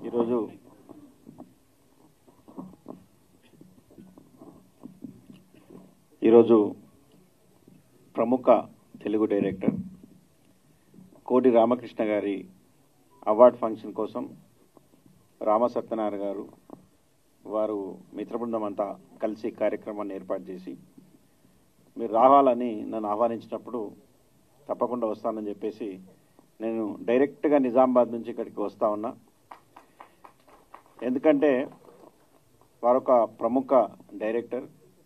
ఈరోజు ఈరోజు ప్రముఖ తెలుగు డైరెక్టర్ కోటి రామకృష్ణ గారి అవార్డ్ ఫంక్షన్ కోసం రామ సత్యనారాయణ గారు వారు మిత్ర బృందం అంతా కలిసి కార్యక్రమాన్ని ఏర్పాటు చేసి మీరు రావాలని నన్ను ఆహ్వానించినప్పుడు తప్పకుండా వస్తానని చెప్పేసి నేను డైరెక్ట్గా నిజామాబాద్ నుంచి ఇక్కడికి వస్తా ఉన్నా ఎందుకంటే వారొక ప్రముఖ డైరెక్టర్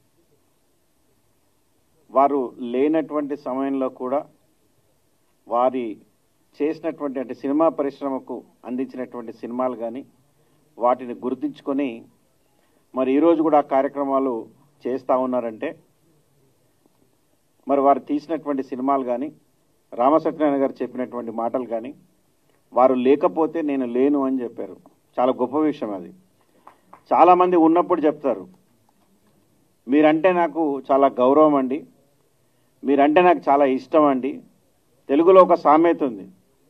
వారు లేనటువంటి సమయంలో కూడా వారి చేసినటువంటి అంటే సినిమా పరిశ్రమకు అందించినటువంటి సినిమాలు కానీ వాటిని గుర్తించుకొని మరి ఈరోజు కూడా ఆ కార్యక్రమాలు చేస్తూ ఉన్నారంటే మరి వారు తీసినటువంటి సినిమాలు కానీ రామసత్యనారాయణ గారు చెప్పినటువంటి మాటలు కానీ వారు లేకపోతే నేను లేను అని చెప్పారు చాలా గొప్ప విషయం అది చాలామంది ఉన్నప్పుడు చెప్తారు మీరంటే నాకు చాలా గౌరవం అండి మీరంటే నాకు చాలా ఇష్టం అండి తెలుగులో ఒక సామెత ఉంది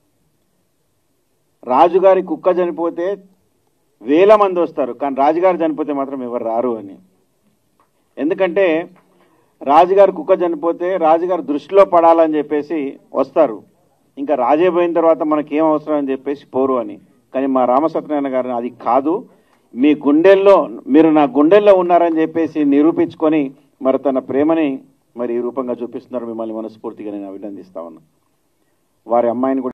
రాజుగారి కుక్క చనిపోతే వేల మంది వస్తారు కానీ రాజుగారు చనిపోతే మాత్రం ఎవరు రారు అని ఎందుకంటే రాజుగారు కుక్క చనిపోతే రాజుగారు దృష్టిలో పడాలని చెప్పేసి వస్తారు ఇంకా రాజే పోయిన తర్వాత మనకి ఏం అవసరం అని చెప్పేసి పోరు అని కానీ మా రామసత్యనారాయణ గారు అది కాదు మీ గుండెల్లో మీరు నా గుండెల్లో ఉన్నారని చెప్పేసి నిరూపించుకొని మరి తన ప్రేమని మరి ఈ రూపంగా చూపిస్తున్నారు మిమ్మల్ని మనస్ఫూర్తిగా నేను అభినందిస్తా ఉన్నా వారి అమ్మాయిని కూడా